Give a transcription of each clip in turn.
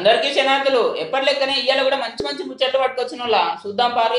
అందరికీ శనార్థులు ఎప్పటి లెక్కనే ఇయ్యాల కూడా మంచి మంచి ముచ్చట్లు పట్టుకొచ్చిన వాళ్ళ చూద్దాం పారి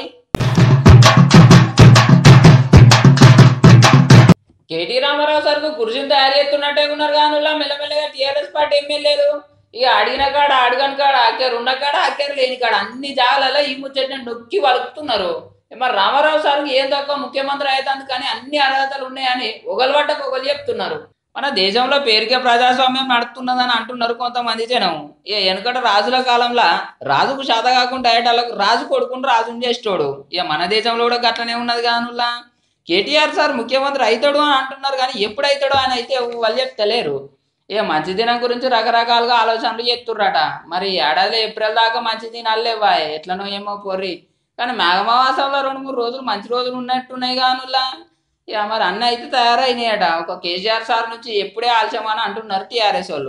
కేటీ రామారావు సార్కు కుర్చీని తయారు చేస్తున్నట్టే ఉన్నారు కానీ వాళ్ళ మెల్లమెల్లగా టీఆర్ఎస్ పార్టీ ఎమ్మెల్యేలు ఇక అడిగిన కాడ అడగని కాడ అక్కేరు ఉన్న కాడ అక్కేరు లేని కాడ అన్ని జాగాలలో ఈ ముచ్చట్ని నొక్కి వలుపుతున్నారు మరి రామారావు సార్కి ఏం తక్కువ ముఖ్యమంత్రి అవుతుంది కానీ అన్ని అర్హతలు ఉన్నాయని ఒకరు పట్టకు ఒకరు చెప్తున్నారు మన దేశంలో పేరుకే ప్రజాస్వామ్యం నడుస్తున్నదని అంటున్నారు కొంతమంది జనం ఇక వెనకట రాజుల కాలంలో రాజుకు శాత కాకుండా అయ్యేటాళ్ళకు రాజు కొడుకుని రాజుని చేసేటోడు ఇక మన దేశంలో కూడా గట్లనే ఉన్నది కానుల్లా కేటీఆర్ సార్ ముఖ్యమంత్రి అవుతాడు అని అంటున్నారు కానీ ఎప్పుడు అవుతాడో అని అయితే వాళ్ళు చెప్తలేరు ఇక మంచి దినం గురించి రకరకాలుగా ఆలోచనలు చేస్తుర్రట మరి ఏడాది ఏప్రిల్ దాకా మంచి దినాలు లేవా ఎట్లనో ఏమో పొర్రి కానీ మేఘమావాసంలో రెండు మూడు రోజులు మంచి రోజులు ఉన్నట్టున్నాయి కానుల్లా ఇక మరి అన్న అయితే తయారైనాయట ఒక కేసీఆర్ సార్ నుంచి ఎప్పుడే ఆలస్యం అని అంటున్నారు టీఆర్ఎస్ వాళ్ళు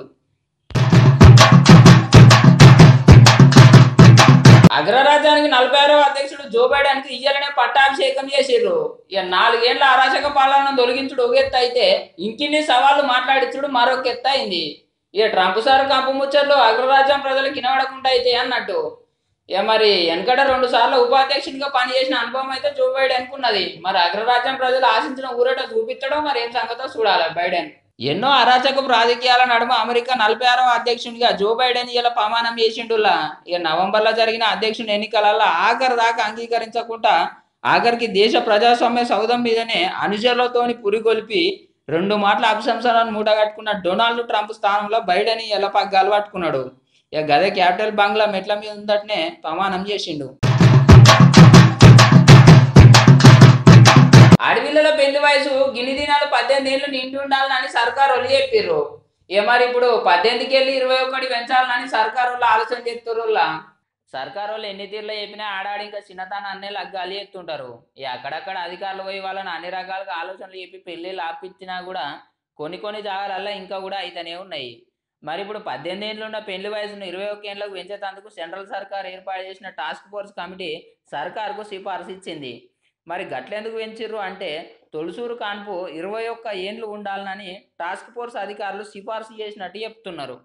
అగ్రరాజ్యానికి నలభై ఆరవ అధ్యక్షుడు జో బైడెన్కి ఇయ్యాలనే పట్టాభిషేకం చేసిర్రు ఇక నాలుగేళ్ల అరాచక పాలనను తొలగించుడు ఒక ఎత్తు అయితే ఇంకిన్ని సవాళ్లు మాట్లాడించుడు మరొక ఎత్తు అయింది ఇక ట్రంప్ సార్ కంపు ముచ్చట్లు అగ్రరాజ్యం ప్రజలకు వినబడకుండా అయితే అన్నట్టు ఇక మరి వెనకట రెండు సార్లు ఉపాధ్యక్షునిగా పనిచేసిన అనుభవం అయితే జో బైడెన్ ఉన్నది మరి అగ్రరాజ్యం ప్రజలు ఆశించిన ఊరట చూపిస్తాడో మరి ఏం సంగతో చూడాలి బైడెన్ ఎన్నో అరాచకపు రాజకీయాల నడుమ అమెరికా నలభై ఆరవ అధ్యక్షునిగా జో బైడెన్ ఇలా ప్రమాణం చేసిండులా ఇక నవంబర్లో జరిగిన అధ్యక్షుని ఎన్నికలలో ఆఖరి దాకా అంగీకరించకుండా ఆఖరికి దేశ ప్రజాస్వామ్య సౌధం మీదనే అనుచరులతోని పురిగొల్పి రెండు మాటల అభిశంసనను మూటగట్టుకున్న డొనాల్డ్ ట్రంప్ స్థానంలో బైడెన్ ఎలా పగ్గాలు పట్టుకున్నాడు ఇక గదే క్యాపిటల్ బంగ్లా మెట్ల మీద ఉందటనే ప్రమాణం చేసిండు అడవిలలో పెళ్లి వయసు గిన్ని దినాలు పద్దెనిమిది ఏళ్ళు నిండి ఉండాలని సర్కారు వాళ్ళు చెప్పిర్రు ఇక మరి ఇప్పుడు పద్దెనిమిదికి వెళ్ళి ఇరవై ఒకటి పెంచాలని సర్కారు వాళ్ళు ఆలోచన చేస్తుర్రులా సర్కారు వాళ్ళు ఎన్ని తీర్లు చెప్పినా ఆడాడి ఇంకా చిన్నతనాన్నే లగ్గాలి ఎత్తుంటారు ఇక అక్కడక్కడ అధికారులు పోయి వాళ్ళని అన్ని రకాలుగా ఆలోచనలు చెప్పి పెళ్ళిళ్ళు ఆపించినా కూడా కొన్ని కొన్ని జాగాలల్లో ఇంకా కూడా అయితేనే ఉన్నాయి మరి ఇప్పుడు పద్దెనిమిది ఏళ్ళు ఉన్న పెళ్లి వయసును ఇరవై ఒక్క ఏళ్ళకు పెంచేందుకు సెంట్రల్ సర్కార్ ఏర్పాటు చేసిన టాస్క్ ఫోర్స్ కమిటీ సర్కార్కు సిఫార్సు ఇచ్చింది మరి గట్లెందుకు పెంచిర్రు అంటే తొలుసూరు కాన్పు ఇరవై ఒక్క ఏండ్లు ఉండాలని టాస్క్ ఫోర్స్ అధికారులు సిఫార్సు చేసినట్టు చెప్తున్నారు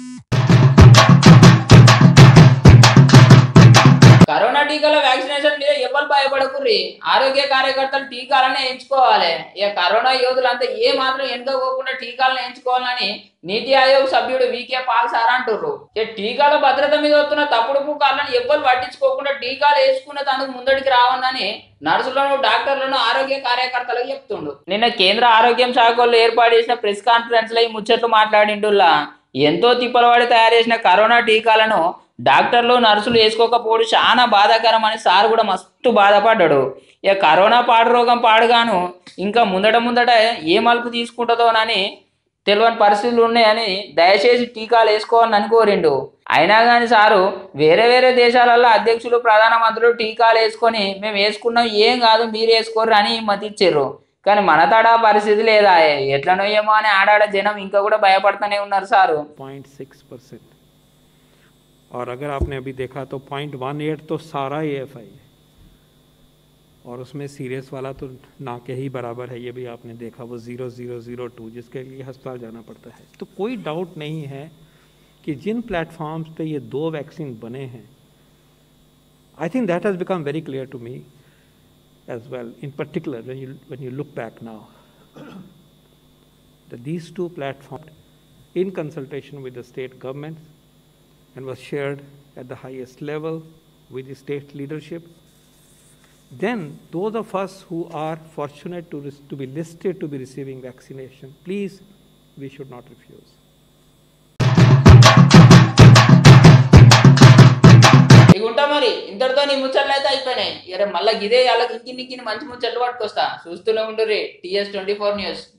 కరోనా టీకాల వ్యాక్సినేషన్ మీద ఎవరు భయపడకుర్రి ఆరోగ్య కార్యకర్తలు టీకాలనే ఎంచుకోవాలి ఇక కరోనా యోధులంతా ఏ మాత్రం ఎన్నుకోకుండా టీకాలను ఎంచుకోవాలని నీతి ఆయోగ్ సభ్యుడు వికే పాల్ సార్ అంటుర్రు ఇక టీకాల భద్రత మీద వస్తున్న తప్పుడు పుకార్లను ఎవ్వరు పట్టించుకోకుండా టీకాలు వేసుకున్న తనకు ముందడికి రావన్నని నర్సులను డాక్టర్లను ఆరోగ్య కార్యకర్తలకు చెప్తుండు నిన్న కేంద్ర ఆరోగ్యం శాఖ వాళ్ళు ఏర్పాటు చేసిన ప్రెస్ కాన్ఫరెన్స్ లో ఈ ముచ్చట్లు మాట్లాడిండుల్లా ఎంతో తిప్పలవాడి తయారు చేసిన కరోనా టీకాలను డాక్టర్లు నర్సులు వేసుకోకపోవడం చాలా బాధాకరం అని సార్ కూడా మస్తు బాధపడ్డాడు ఇక కరోనా పాడు రోగం పాడుగాను ఇంకా ముందట ముందట ఏ మలుపు తీసుకుంటుందోనని తెలియని పరిస్థితులు ఉన్నాయని దయచేసి టీకాలు వేసుకోవాలని కోరిండు అయినా కానీ సారు వేరే వేరే దేశాలలో అధ్యక్షులు ప్రధానమంత్రులు టీకాలు వేసుకొని మేము వేసుకున్నాం ఏం కాదు మీరు వేసుకోర్రు అని మతిచ్చారు కానీ మన తడా పరిస్థితి లేదా ఎట్లనో ఏమో అని ఆడాడ జనం ఇంకా కూడా భయపడుతూనే ఉన్నారు సారు पॉइंट सिक्स परसेंट और अगर आपने अभी देखा तो पॉइंट वन एट तो सारा ए एफ आई है और उसमें सीरियस वाला तो ना के ही बराबर है ये भी आपने देखा वो ज़ीरो ज़ीरो ज़ीरो टू जिसके लिए अस्पताल जाना पड़ता है तो कोई डाउट नहीं है कि जिन प्लेटफॉर्म्स पे ये दो वैक्सीन बने हैं I think that has become very clear to me as well in particular when you when you look back now that these two platforms in consultation with the state governments and was shared at the highest level with the state leadership then those of us who are fortunate to, res- to be listed to be receiving vaccination please we should not refuse ఇక ఉంటా మరి ఇంతటితో నీ ముచ్చట్లు అయితే అయిపోయినాయి ఇక మళ్ళీ గిదే వాళ్ళకి ఇంకిన్ని ఇంకిన్ని మంచి ముచ్చట్లు పట్టుకొస్తా చూస్తూనే ఉండు రే టీఎస్ ట్వంటీ ఫోర్ న్యూస్